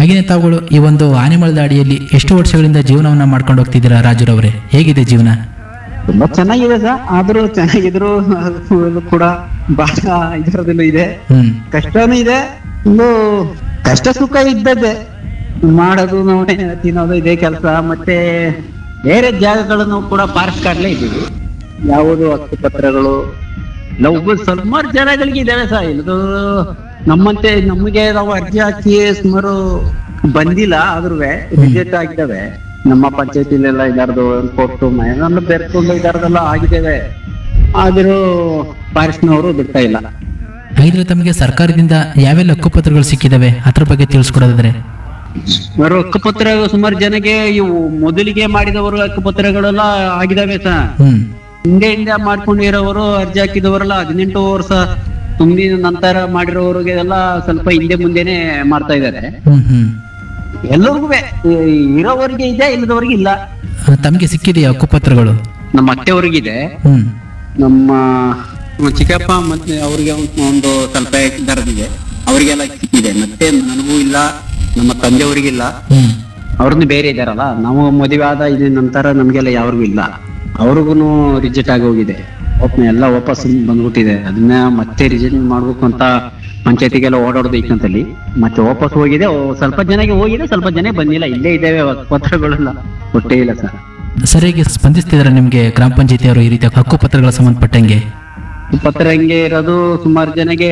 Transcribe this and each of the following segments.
ಹಾಗೆಯೇ ತಾವುಗಳು ಈ ಒಂದು ಆನೆಮಳದ ಅಡಿಯಲ್ಲಿ ಎಷ್ಟು ವರ್ಷಗಳಿಂದ ಜೀವನವನ್ನ ಮಾಡ್ಕೊಂಡು ಹೋಗ್ತಿದ್ದೀರಾ ರಾಜುರವರೇ ಹೇಗಿದೆ ಜೀವನ ತುಂಬಾ ಚೆನ್ನಾಗಿದೆ ಸರ್ ಆದ್ರೂ ಚೆನ್ನಾಗಿದ್ರು ಅದು ಕೂಡ ಬಹಳ ಇದರದಲ್ಲೂ ಇದೆ ಹ್ಮ್ ಕಷ್ಟನೂ ಇದೆ ಒಂದು ಕಷ್ಟ ಸುಖ ಇದ್ದದ್ದೇ ಮಾಡೋದು ನೋಡೇ ತಿನ್ನೋದು ಇದೇ ಕೆಲಸ ಮತ್ತೆ ಬೇರೆ ಜಾಗಗಳನ್ನು ಕೂಡ ಪಾರ್ಸ್ಕಾಡ್ಲೇ ಇದ್ದೀವಿ ಯಾವುದು ಹಕ್ಕುಪತ್ರಗಳು ಇಲ್ಲ ಒಬ್ಬ ಸುಮಾರು ಜನಗಳಿಗೆ ಇದಾವೆ ಸರ್ ಇದು ನಮ್ಮಂತೆ ನಮಗೆ ನಾವು ಅರ್ಜಿ ಹಾಕಿ ಸುಮಾರು ಬಂದಿಲ್ಲ ಆದ್ರೂ ರಿಜೆಕ್ಟ್ ಆಗಿದ್ದಾವೆ ನಮ್ಮ ಪಂಚಾಯತಿಲೆಲ್ಲ ಇದಾರ್ದು ಕೊಟ್ಟು ಮನೆಯಲ್ಲ ಬೆರ್ಕೊಂಡು ಇದಾರ್ದೆಲ್ಲ ಆಗಿದ್ದೇವೆ ಆದ್ರೂ ಫಾರೆಸ್ಟ್ನವರು ಬಿಡ್ತಾ ಇಲ್ಲ ಹಾಗಿದ್ರೆ ತಮಗೆ ಸರ್ಕಾರದಿಂದ ಯಾವೆಲ್ಲ ಹಕ್ಕುಪತ್ರಗಳು ಸಿಕ್ಕಿದಾವೆ ಅದ್ರ ಬಗ್ಗೆ ತಿಳಿಸ್ಕೊಡೋದಾದ್ರೆ ಸುಮಾರು ಹಕ್ಕುಪತ್ರ ಸುಮಾರು ಜನಕ್ಕೆ ಇವು ಮೊದಲಿಗೆ ಮಾಡಿದವರು ಹಕ್ಕುಪತ್ರಗಳೆಲ್ಲ ಆಗಿದಾವೆ ಸರ್ ಹ್ಮ್ ಹಿಂದೆಯಿಂದ ಮಾಡ್ಕೊಂಡಿರೋರು ಅರ್ಜಿ ಹಾಕಿದವರೆಲ್ಲ ಹದಿನೆಂಟು ವರ್ಷ ತುಂಬಿದ ನಂತರ ಮಾಡಿರೋರಿಗೆ ಎಲ್ಲ ಸ್ವಲ್ಪ ಹಿಂದೆ ಮುಂದೆನೆ ಮಾಡ್ತಾ ಇದ್ದಾರೆ ಹ್ಮ್ ಹ್ಮ್ ಎಲ್ಲರಿಗೂ ಇರೋವರಿಗೆ ಇದೆ ಇಲ್ಲದವರಿಗೆ ಇಲ್ಲ ಆ, ತಮಗೆ ಸಿಕ್ಕಿದೆಯಾ ಹಕ್ಕುಪತ್ರಗಳು ನಮ್ಮ ಅತ್ತೆಯವರಿಗಿದೆ ಹ್ಮ್ ನಮ್ಮ ನಮ್ಮ ಚಿಕ್ಕಪ್ಪ ಮತ್ತೆ ಅವ್ರಿಗೆ ಒಂದು- ಒಂದು ಸ್ವಲ್ಪ ದರದಿದೆ ಅವರಿಗೆಲ್ಲ ಸಿಕ್ಕಿದೆ ಮತ್ತೆ ನನಗೂ ಇಲ್ಲ ನಮ್ಮ ತಂದೆಯವರಿಗಿಲ್ಲ ಹ್ಮ್ ಅವ್ರದ್ದು ಬೇರೆ ಇದಾರಲ್ಲ ನಾವು ಮದುವೆ ಆದ ಇದ ನಂತರ ನಮ್ಗೆಲ್ಲ ಯಾರಿಗೂ ಇಲ್ಲ ಅವ್ರಿಗೂ ರಿಜೆಕ್ಟ್ ಆಗಿ ಹೋಗಿದೆ ಒಪ್ಪ ಎಲ್ಲ ವಾಪಸ್ ಬಂದ್ಬಿಟ್ಟಿದೆ ಅದನ್ನ ಮತ್ತೆ ರಿಜೆಕ್ಟ್ ಮಾಡ್ಬೇಕು ಅಂತ ಪಂಚಾಯತಿಗೆಲ್ಲ ಓಡಾಡೋದು ಈಕಂತಲ್ಲಿ ಮತ್ತೆ ವಾಪಸ್ ಹೋಗಿದೆ ಓ, ಸ್ವಲ್ಪ ಜನಕ್ಕೆ ಹೋಗಿದೆ ಸ್ವಲ್ಪ ಜನ ಬಂದಿಲ್ಲ ಇಲ್ಲೇ ಇದ್ದೇವೆ ಪತ್ರಗಳೆಲ್ಲ ಕೊಟ್ಟೇ ಇಲ್ಲ ಸರ್ ಸರಿಯಾಗಿ ಸ್ಪಂದಿಸ್ತಿದಾರೆ ನಿಮ್ಗೆ ಗ್ರಾಮ ಪಂಚಾಯತಿ ಅವರು ಈ ರೀತಿಯ ಹಕ್ಕುಪತ್ರಗಳ ಸಂಬಂಧಪಟ್ಟಂಗೆ ಪತ್ರ ಹಂಗೆ ಇರೋದು ಸುಮಾರು ಜನಗೆ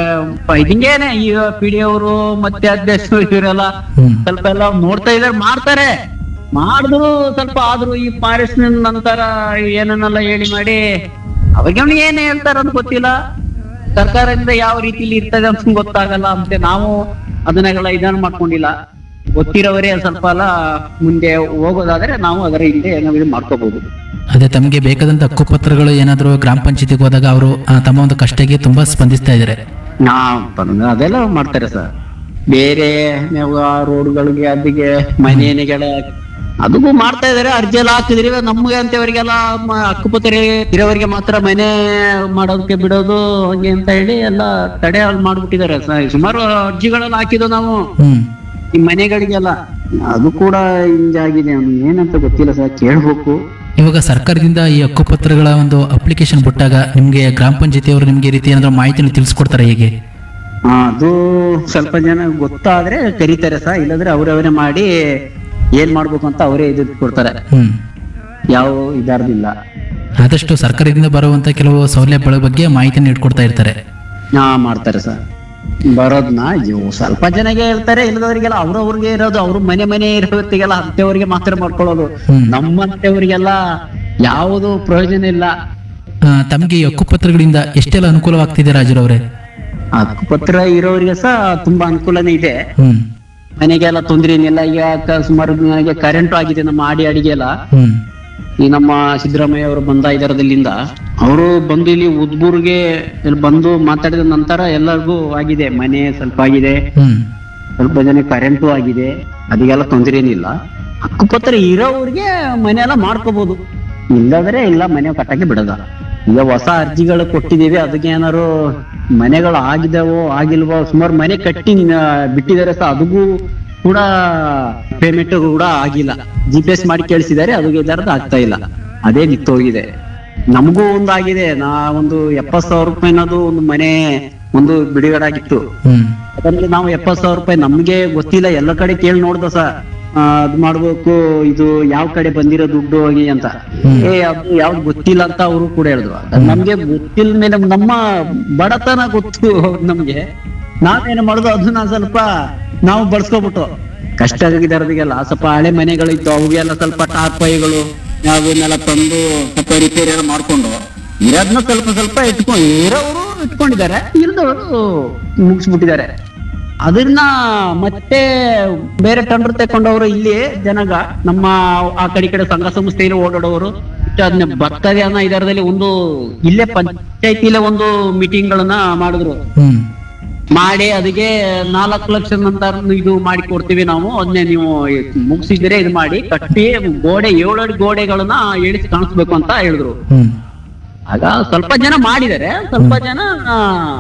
ಪ- ಹಿಂಗೇನೆ ಈ ಪಿ ಡಿ ಅವರು ಮತ್ತೆ ಅಧ್ಯಕ್ಷರು ಇವರೆಲ್ಲ ಹ್ಮ್ ಸ್ವಲ್ಪ ಎಲ್ಲ ನೋಡ್ತಾ ಇದಾರೆ ಮಾಡ್ತಾರೆ ಮಾಡಿದ್ರು ಸ್ವಲ್ಪ ಆದ್ರೂ ಈ ಫಾರೆಸ್ಟ್ ನಂತರ ಏನನ್ನೆಲ್ಲ ಹೇಳಿ ಮಾಡಿ ಅವಾಗ ಅವ್ನಿಗೆ ಏನ್ ಹೇಳ್ತಾರ ಅಂತ ಗೊತ್ತಿಲ್ಲ ಸರ್ಕಾರದಿಂದ ಯಾವ ರೀತಿಲಿ ಇರ್ತದೆ ಅಂತ ಗೊತ್ತಾಗಲ್ಲ ಮತ್ತೆ ನಾವು ಅದನ್ನೆಲ್ಲ ಇದನ್ನ ಮಾಡ್ಕೊಂಡಿಲ್ಲ ಗೊತ್ತಿರೋವರೇ ಸ್ವಲ್ಪ ಎಲ್ಲ ಮುಂದೆ ಹೋಗೋದಾದ್ರೆ ನಾವು ಅದರ ಹಿಂದೆ ಏನೋ ಇದು ಮಾಡ್ಕೋಬಹುದು ಅದೇ ತಮಗೆ ಬೇಕಾದಂತ ಹಕ್ಕುಪತ್ರಗಳು ಏನಾದರೂ ಗ್ರಾಮ ಪಂಚಾಯತಿಗೆ ಹೋದಾಗ ಅವರು ತಮ್ಮ ಒಂದು ಕಷ್ಟಕ್ಕೆ ತುಂಬಾ ಸ್ಪಂದಿಸ್ತಾ ಇದ್ದಾರೆ ನಾ ಬಂದ ಅದೆಲ್ಲ ಮಾಡ್ತಾರೆ ಸರ್ ಬೇರೆ ನೀವು ಆ ರೋಡ್ಗಳಿಗೆ ಅದಕ್ಕೆ ಮನೆಗಳ ಅದಕ್ಕೂ ಮಾಡ್ತಾ ಇದಾರೆ ಅರ್ಜಿ ಎಲ್ಲ ಹಾಕಿದ್ರಿ ನಮ್ಗೆ ಅಂತವರಿಗೆಲ್ಲ ಮ- ಹಕ್ಕುಪತ್ರ ಇರೋವರಿಗೆ ಮಾತ್ರ ಮನೆ ಮಾಡೋದಕ್ಕೆ ಬಿಡೋದು ಹಂಗೆ ಅಂತ ಹೇಳಿ ಎಲ್ಲ ತಡೆ ಅಲ್ಲಿ ಮಾಡ್ಬಿಟ್ಟಿದ್ದಾರೆ ಸ- ಸುಮಾರು ಅರ್ಜಿಗಳೆಲ್ಲ ಹಾಕಿದ್ದು ನಾವು ಹ್ಮ್ ಈ ಮನೆಗಳಿಗೆಲ್ಲ ಅದು ಕೂಡ ಹಿಂಗಾಗಿದೆ ಅವ್ನಿಗೆ ಏನಂತ ಗೊತ್ತಿಲ್ಲ ಸರ್ ಕೇಳ್ಬೇಕು ಇವಾಗ ಸರ್ಕಾರದಿಂದ ಈ ಹಕ್ಕುಪತ್ರಗಳ ಒಂದು ಅಪ್ಲಿಕೇಶನ್ ಬಿಟ್ಟಾಗ ನಿಮ್ಗೆ ಗ್ರಾಮ ಪಂಚಾಯತಿ ಅವರು ನಿಮ್ಗೆ ಈ ರೀತಿ ಏನಾದ್ರು ಮಾಹಿತಿನ ತಿಳಿಸ್ಕೊಡ್ತಾರೆ ಹೇಗೆ ಆ, ಅದು ಸ್ವಲ್ಪ ಜನ ಗೊತ್ತಾದ್ರೆ ಕರೀತಾರೆ ಸರ್ ಇಲ್ಲಾಂದ್ರೆ ಅವ್ರವರೇ ಮಾಡಿ ಏನ್ ಮಾಡ್ಬೇಕು ಅಂತ ಅವರೇ ಇದು ಕೊಡ್ತಾರೆ ಹ್ಮ್ ಯಾವ ಇದಾರ್ದಿಲ್ಲ ಆದಷ್ಟು ಸರ್ಕಾರದಿಂದ ಬರುವಂತ ಕೆಲವು ಸೌಲಭ್ಯಗಳ ಬಗ್ಗೆ ಮಾಹಿತಿನ ಇಟ್ಕೊಡ್ತಾ ಇರ್ತಾರೆ ಹಾ ಮಾಡ್ತಾರೆ ಸರ್ ಬರೋದ್ನ ಇವು ಸ್ವಲ್ಪ ಜನಗೆ ಹೇಳ್ತಾರೆ ಇಲ್ಲದವರಿಗೆಲ್ಲ ಅವ್ರವ್ರಿಗೆ ಇರೋದು ಅವ್ರ ಮನೆ ಮನೆ ಇರೋತ್ತಿಗೆಲ್ಲ ಅಂತವ್ರಿಗೆ ಮಾತ್ರ ಮಾಡ್ಕೊಳ್ಳೋದು ಹ್ಮ್. ನಮ್ಮಂತವ್ರಿಗೆಲ್ಲ ಯಾವುದು ಪ್ರಯೋಜನ ಇಲ್ಲ ಆ, ತಮ್ಗೆ ಈ ಹಕ್ಕುಪತ್ರಗಳಿಂದ ಎಷ್ಟೆಲ್ಲ ಅನುಕೂಲವಾಗ್ತಿದೆ ರಾಜುರವ್ರೆ ಹಕ್ಕುಪತ್ರ ಇರೋರಿಗೆ ಸಹ ತುಂಬಾ ಅನುಕೂಲನೇ ಇದೆ ಹ್ಮ್ ಮನೆಗೆಲ್ಲ ತೊಂದ್ರೆ ಏನಿಲ್ಲ ಈಗ ಕ- ಸುಮಾರು ನನಗೆ ಕರೆಂಟ್ ಆಗಿದೆ ನಮ್ಮ ಆಡಿ ಅಡಿಗೆಲ್ಲ ಹ್ಮ್ ಈ ನಮ್ಮ ಸಿದ್ದರಾಮಯ್ಯ ಅವರು ಬಂದ ಇದರದಲ್ಲಿಂದ ಅವರು ಬಂದು ಇಲ್ಲಿ ಉದ್ಬೂರ್ಗೆ ಇಲ್ಲಿ ಬಂದು ಮಾತಾಡಿದ ನಂತರ ಎಲ್ಲರಿಗೂ ಆಗಿದೆ ಮನೆ ಸ್ವಲ್ಪ ಆಗಿದೆ ಹ್ಮ್ ಸ್ವಲ್ಪ ಜನ ಕರೆಂಟು ಆಗಿದೆ ಅದಕ್ಕೆಲ್ಲ ತೊಂದರೆ ಏನಿಲ್ಲ ಹಕ್ಕುಪತ್ರ ಇರೋವ್ರಿಗೆ ಮನೆ ಎಲ್ಲ ಮಾಡ್ಕೋಬಹುದು ಇಲ್ಲದ್ರೆ ಇಲ್ಲ ಮನೆ ಕಟ್ಟಕ್ಕೆ ಬಿಡದ ಈಗ ಹೊಸ ಅರ್ಜಿಗಳು ಕೊಟ್ಟಿದೀವಿ ಅದಕ್ಕೆ ಏನಾರು ಮನೆಗಳು ಆಗಿದಾವೋ ಆಗಿಲ್ವೋ ಸುಮಾರು ಮನೆ ಕಟ್ಟಿ ನ- ಬಿಟ್ಟಿದ್ದಾರೆ ಸಹ ಅದಕ್ಕೂ ಕೂಡ ಪೇಮೆಂಟ್ ಕೂಡ ಆಗಿಲ್ಲ ಜಿ ಪಿ ಎಸ್ ಮಾಡಿ ಕೇಳಿಸಿದ್ದಾರೆ ಅದಕ್ಕೆ ಇದರದ್ದು ಆಗ್ತಾ ಇಲ್ಲ ಅದೇ ನಿಂತೋಗಿದೆ ನಮಗೂ ಒಂದಾಗಿದೆ ನಾ ಒಂದು ಎಪ್ಪತ್ ಸಾವಿರ ರೂಪಾಯಿ ಅನ್ನೋದು ಒಂದು ಮನೆ ಒಂದು ಬಿಡುಗಡೆ ಆಗಿತ್ತು ಹ್ಮ್ ಅದ್ರಲ್ಲಿ ನಾವು ಎಪ್ಪತ್ ಸಾವಿರ ರೂಪಾಯಿ ನಮ್ಗೆ ಗೊತ್ತಿಲ್ಲ ಎಲ್ಲ ಕಡೆ ಕೇಳಿ ನೋಡ್ದ ಸ ಅದ್ ಮಾಡ್ಬೇಕು ಇದು ಯಾವ ಕಡೆ ಬಂದಿರೋ ದುಡ್ಡು ಹೋಗಿ ಅಂತ ಏ ಅದು ಯಾವ್ದು ಗೊತ್ತಿಲ್ಲ ಅಂತ ಅವರು ಕೂಡ ಹೇಳಿದ್ರು ಅದ್ ನಮ್ಗೆ ಗೊತ್ತಿಲ್ಲ ಮೇಲೆ ನಮ್ಮ ಬಡತನ ಗೊತ್ತು ನಮ್ಗೆ ನಾವೇನು ಮಾಡುದು ಅದನ್ನ ಸ್ವಲ್ಪ ನಾವು ಬಳಸ್ಕೊಬಿಟ್ಟು ಕಷ್ಟ ಆಗಿದಾರದಿಗೆಲ್ಲ ಸ್ವಲ್ಪ ಹಳೆ ಮನೆಗಳಿತ್ತು ಅವುಗೆಲ್ಲ ಸ್ವಲ್ಪ ಟಾರ್ಪೈಗಳು ಯಾವನ್ನೆಲ್ಲ ತಂದು ಸ್ವಲ್ಪ ರಿಪೇರಿ ಎಲ್ಲ ಮಾಡ್ಕೊಂಡು ಇರೋದ್ನ ಸ್ವಲ್ಪ ಸ್ವಲ್ಪ ಇಟ್ಕೊಂಡು ಇರೋರು ಇಟ್ಕೊಂಡಿದ್ದಾರೆ ಇಲ್ದವರು ಮುಗಿಸ್ಬಿಟ್ಟಿದ್ದಾರೆ ಅದನ್ನ ಮತ್ತೆ ಬೇರೆ ಟಂಡ್ರು ತಕೊಂಡವರು ಇಲ್ಲಿ ಜನಗ ನಮ್ಮ ಆ ಕಡೆ ಈ ಕಡೆ ಸಂಘ ಸಂಸ್ಥೆಯಲ್ಲಿ ಓಡಾಡೋರು ಮತ್ತೆ ಅದನ್ನ ಬರ್ತದೆ ಅನ್ನೋ ಇದರದಲ್ಲಿ ಒಂದು ಇಲ್ಲೇ ಪಂಚಾಯತಿಲೇ ಒಂದು ಮೀಟಿಂಗ್ ಗಳನ್ನ ಮಾಡಿದ್ರು ಹ್ಮ್ ಮಾಡಿ ಅದಕ್ಕೆ ನಾಲ್ಕು ಲಕ್ಷ ನಂತರ ಇದು ಮಾಡಿ ಕೊಡ್ತೀವಿ ನಾವು ಅದನ್ನೇ ನೀವು ಮುಗಿಸಿದ್ರೆ ಇದು ಮಾಡಿ ಕಟ್ಟಿ ಗೋಡೆ ಏಳಡಿ ಗೋಡೆಗಳನ್ನ ಇಳಿಸಿ ಕಾಣಿಸ್ಬೇಕು ಅಂತ ಹೇಳಿದ್ರು ಹ್ಮ್ ಆಗ ಸ್ವಲ್ಪ ಜನ ಮಾಡಿದ್ದಾರೆ ಸ್ವಲ್ಪ ಜನ